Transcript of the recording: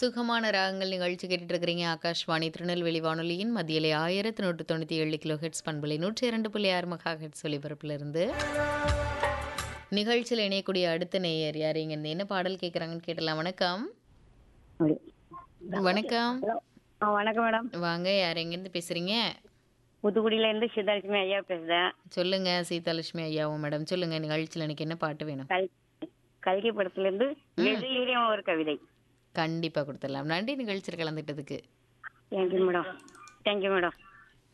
சுகமான ராகங்கள் நிகழ்ச்சி கேட்டுட்டு இருக்கிறீங்க ஆகாஷ்வாணி திருநெல்வேலி வானொலியின் மத்தியிலே ஆயிரத்தி நூற்று தொண்ணூற்றி ஏழு கிலோ ஹெட்ஸ் பண்பலை நூற்றி இரண்டு புள்ளி ஆறு மகா ஹெட்ஸ் ஒலிபரப்பிலிருந்து நிகழ்ச்சியில் இணையக்கூடிய அடுத்த நேயர் யார் இங்க இருந்து என்ன பாடல் கேட்குறாங்கன்னு கேட்டலாம் வணக்கம் வணக்கம் ஆ வணக்கம் மேடம் வாங்க யார் எங்கேருந்து பேசுறீங்க புதுக்குடியில இருந்து சித்தாலட்சுமி ஐயா பேசுறேன் சொல்லுங்க சீதாலட்சுமி ஐயாவும் மேடம் சொல்லுங்க நிகழ்ச்சியில் எனக்கு என்ன பாட்டு வேணும் கல் கல்கி படத்துல இருந்து எதிரியும் ஒரு கவிதை கண்டிப்பா கொடுத்துடலாம் நன்றி நிகழ்ச்சியில் கலந்துட்டதுக்கு தேங்க்யூ மேடம் தேங்க்யூ மேடம்